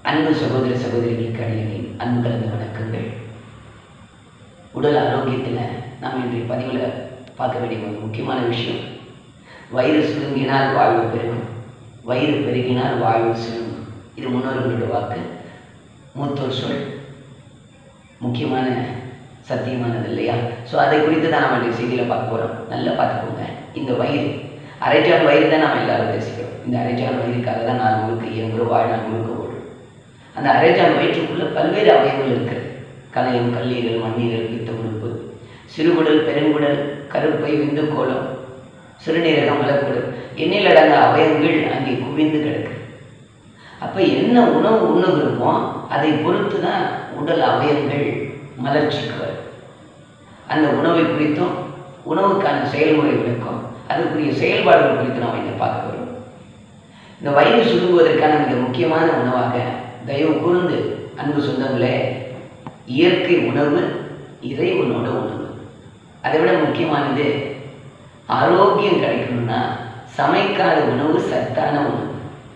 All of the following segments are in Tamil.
அன்பு சகோதர சகோதரிகளுக்கு அடியேன் அன்பு கலந்த வணக்கங்கள் உடல் ஆரோக்கியத்தில் நாம் இன்றைய பதிவில் பார்க்க வேண்டிய ஒரு முக்கியமான விஷயம் வயிறு சுருங்கினால் வாழ்வு பெருகும் வயிறு பெருகினால் வாழ்வு சுருங்கும் இது முன்னோர்களோட வாக்கு மூத்தோர் சொல் முக்கியமான சத்தியமானது இல்லையா ஸோ அதை குறித்து தான் நம்ம இன்றைய செய்தியில் பார்க்க போகிறோம் நல்லா பார்த்துக்கோங்க இந்த வயிறு அரைச்சான் வயிறு தான் நம்ம எல்லாரும் பேசிக்கிறோம் இந்த அரைச்சான் வயிறுக்காக தான் நாள் முழுக்க இயங்குறோம் வாழ்நாள் முழுக்க ஓடும் அந்த அரைச்சான் வயிற்றுக்குள்ள பல்வேறு அவயங்கள் இருக்கிறது கணையம் கல்லீரல் மண்ணீரல் பித்த உறுப்பு சிறுகுடல் பெருங்குடல் கருப்பை விந்துக்கோளம் சிறுநீரகம் மலக்குடல் எண்ணில் அடங்க அவயங்கள் அங்கே குவிந்து கிடக்கு அப்போ என்ன உணவு உண்ணுகிறோமோ அதை பொறுத்து தான் உடல் அவயங்கள் மலர்ச்சிக்கு வரும் அந்த உணவை குறித்தும் உணவுக்கான செயல்முறை விளக்கம் அதுக்குரிய செயல்பாடுகள் குறித்து நாம் இதை பார்க்க போகிறோம் இந்த வயிறு சுருங்குவதற்கான மிக முக்கியமான உணவாக தயவு கூர்ந்து அன்பு சொந்தங்களே இயற்கை உணவு இறைவனோட உணவு அதை விட முக்கியமானது ஆரோக்கியம் கிடைக்கணும்னா சமைக்காத உணவு சத்தான உணவு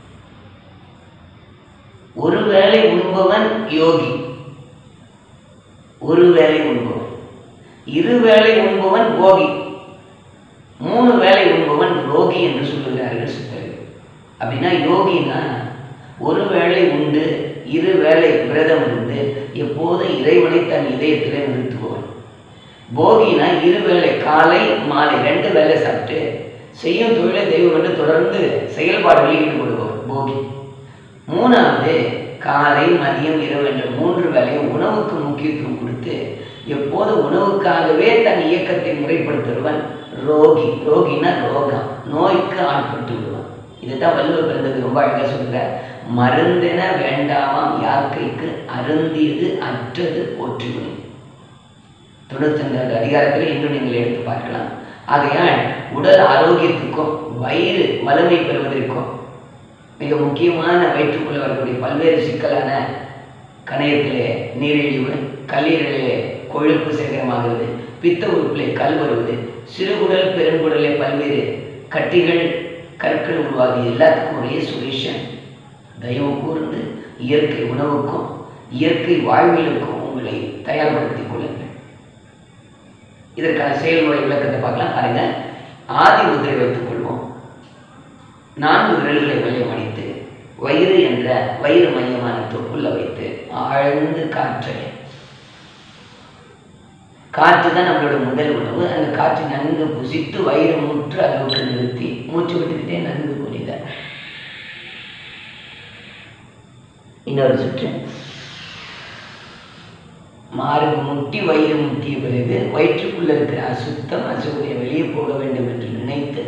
ஒரு வேளை உண்பவன் யோகி ஒரு வேளை உண்பவன் இரு வேளை உண்பவன் போகி மூணு வேளை உண்பவன் ரோகி என்று சொல்லுகிறார்கள் சித்தர்கள் அப்படின்னா யோகினா ஒரு வேளை உண்டு இரு வேளை விரதம் இருந்து எப்போதும் இறைவனை தன் இதயத்திலே நிறுத்துபவன் போகினா இரு வேளை காலை மாலை ரெண்டு வேளை சாப்பிட்டு செய்யும் தொழிலை தெய்வம் என்று தொடர்ந்து செயல்பாடுகளில் ஈடுபடுபவன் போகி மூணாவது காலை மதியம் இரவு என்ற மூன்று வேளையும் உணவுக்கு முக்கியத்துவம் கொடுத்து எப்போது உணவுக்காகவே தன் இயக்கத்தை முறைப்படுத்துகிறவன் ரோகி ரோகினா ரோகம் நோய்க்கு ஆட்பட்டு விடுவான் இதுதான் வள்ளுவர் பிறந்தது ரொம்ப அழகாக சொல்கிற மருந்தென வேண்டாமாம் யாக்கைக்கு அருந்தியது அற்றது போற்றுவினை தொண்ணூத்தஞ்சாவது அதிகாரத்தில் இன்று நீங்கள் எடுத்து பார்க்கலாம் ஆகையால் உடல் ஆரோக்கியத்துக்கும் வயிறு வலிமை பெறுவதற்கும் மிக முக்கியமான வயிற்றுக்குள்ள வரக்கூடிய பல்வேறு சிக்கலான கணையத்திலே நீரிழிவு கல்லீரலிலே கொழுப்பு சேகரமாகிறது பித்த உறுப்பிலே கல் வருவது சிறுகுடல் பெருங்குடலே பல்வேறு கட்டிகள் கற்கள் உருவாகி எல்லாத்துக்கும் ஒரே சொல்யூஷன் தயவு கூர்ந்து இயற்கை உணவுக்கும் இயற்கை வாழ்வியலுக்கும் உங்களை தயார்படுத்திக் கொள்ளுங்கள் இதற்கான செயல்முறை விளக்கத்தை பார்க்கலாம் பாருங்க ஆதி முதிரை வைத்துக் கொள்வோம் நான்கு விரல்களை மையம் அடித்து வயிறு என்ற வயிறு மையமான தொப்புள்ள வைத்து ஆழ்ந்து காற்றை காற்று தான் நம்மளோட முதல் உணவு அந்த காற்றை நன்கு புசித்து வயிறு முற்று அளவுக்கு நிறுத்தி மூச்சு விட்டுக்கிட்டே நன்கு புரித இன்னொரு சுற்று மார்பு முட்டி வயிறு முட்டிய பிறகு வயிற்றுக்குள்ள இருக்கிற அசுத்தம் அசுகரியம் வெளியே போக வேண்டும் என்று நினைத்து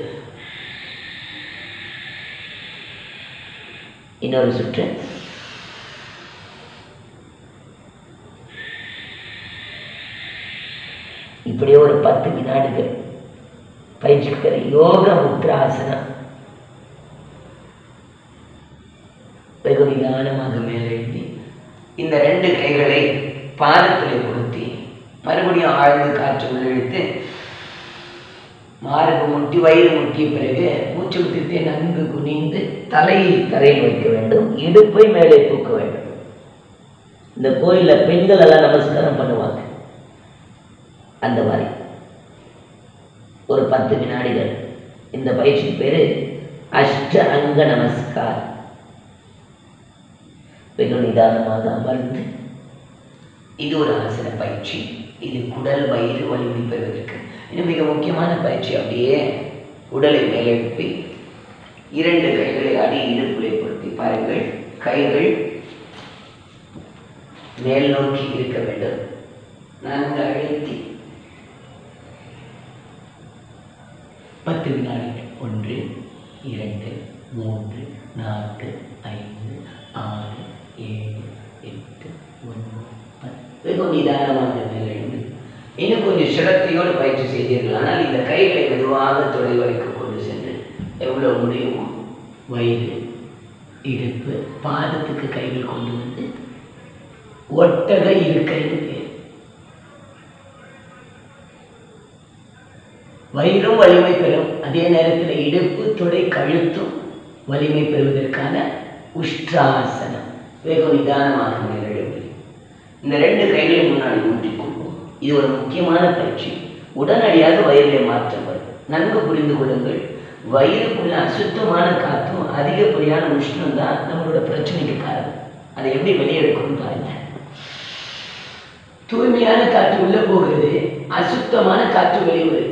இன்னொரு சுற்று இப்படியே ஒரு பத்து வினாடிகள் பயிற்சிக்கிற யோக முத்ராசனம் வெகு நிதானமாக மேலெழுதி இந்த ரெண்டு கைகளை பாதத்தில் பொருத்தி மறுபடியும் ஆழ்ந்து காற்று உள்ளிழுத்து மார்பு முட்டி வயிறு முட்டிய பிறகு மூச்சு விட்டுட்டே நன்கு குனிந்து தலையை தரையில் வைக்க வேண்டும் இடுப்பை மேலே தூக்க வேண்டும் இந்த கோயிலில் பெண்கள் எல்லாம் நமஸ்காரம் பண்ணுவாங்க அந்த மாதிரி ஒரு பத்து வினாடிகள் இந்த பயிற்சி பேர் அஷ்ட அங்க நமஸ்கார் வெகு நிதானமாக அமர்ந்து இது ஒரு ஆசன பயிற்சி இது குடல் வயிறு வலிமை பெறுவதற்கு இது மிக முக்கியமான பயிற்சி அப்படியே உடலை மேலெழுப்பி இரண்டு கைகளை அடி இடுப்புலை பொருத்தி பாருங்கள் கைகள் மேல் நோக்கி இருக்க வேண்டும் நன்கு அழுத்தி பத்து வினாடிகள் ஒன்று இரண்டு மூன்று நான்கு ஐந்து ஆறு ஏழு எட்டு ஒன்பது பத்து வெகு நிதானமாக மேலெழுந்து இன்னும் கொஞ்சம் சிரத்தையோடு பயிற்சி செய்தீர்கள் ஆனால் இந்த கைகளை மெதுவாக தொலை வரைக்கும் கொண்டு சென்று எவ்வளோ முடியுமோ வயிறு இடுப்பு பாதத்துக்கு கைகள் கொண்டு வந்து ஒட்டக இருக்கைன்னு பேர் வயிறும் வலிமை பெறும் அதே நேரத்தில் இடுப்பு தொடை கழுத்தும் வலிமை பெறுவதற்கான உஷ்ட்ராசனம் வெகு நிதானமாக நேரிடவில்லை இந்த ரெண்டு கைகளையும் முன்னாடி ஊற்றிக் கொள்வோம் இது ஒரு முக்கியமான பயிற்சி உடனடியாக வயிறிலே மாற்றம் வரும் நன்கு புரிந்து கொள்ளுங்கள் வயிறுக்குள்ள அசுத்தமான காத்தும் அதிகப்படியான உஷ்ணம் தான் நம்மளோட பிரச்சனைக்கு காரணம் அதை எப்படி வெளியே எடுக்கணும்னு பாருங்க தூய்மையான காற்று உள்ள போகிறது அசுத்தமான காற்று வெளிவருது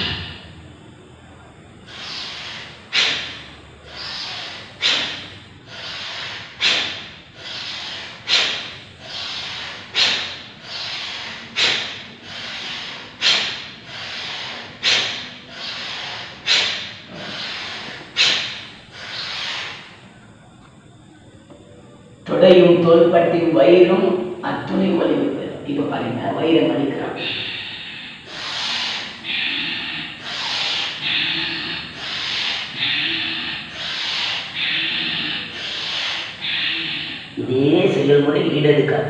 தொடையும் தோள்பட்டியும் வயிறும் அத்துணை வலிவு பெறும் இப்ப பாருங்க வயிறை மடிக்கிறான் இதே செயல்முறை இடது கால்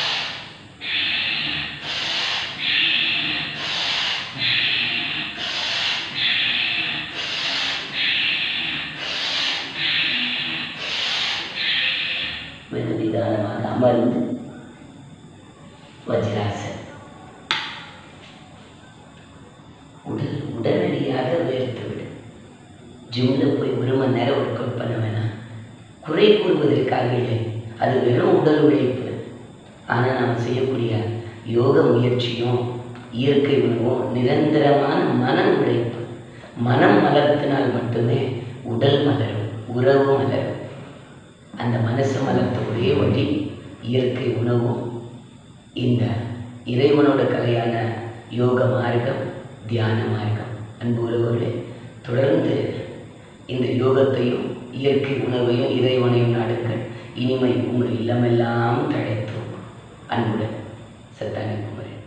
வெகு நிதானமாக அமர்ந்து வஜ்ராசன் உடல் உடனடியாக வேர்த்து விடும் ஜிம்ல போய் ஒரு மணி நேரம் ஒர்க் அவுட் பண்ண வேணாம் குறை கூறுவதற்காக இல்லை அது வெறும் உடல் உழைப்பு ஆனால் நாம் செய்யக்கூடிய யோக முயற்சியும் இயற்கை உணவும் நிரந்தரமான மன உழைப்பு மனம் மலர்த்தினால் மட்டுமே உடல் மலரும் உறவு மலரும் அந்த மனசை மலர்த்த ஒரே வழி இயற்கை உணவும் இந்த இறைவனோட கலையான யோக மார்க்கம் தியான மார்க்கம் அன்பு உறவுகளே தொடர்ந்து இந்த யோகத்தையும் இயற்கை உணவையும் இறைவனையும் நாடுங்கள் இனிமை உங்கள் இல்லமெல்லாம் தழைத்தோம் அன்புடன் சத்தானி குமரன்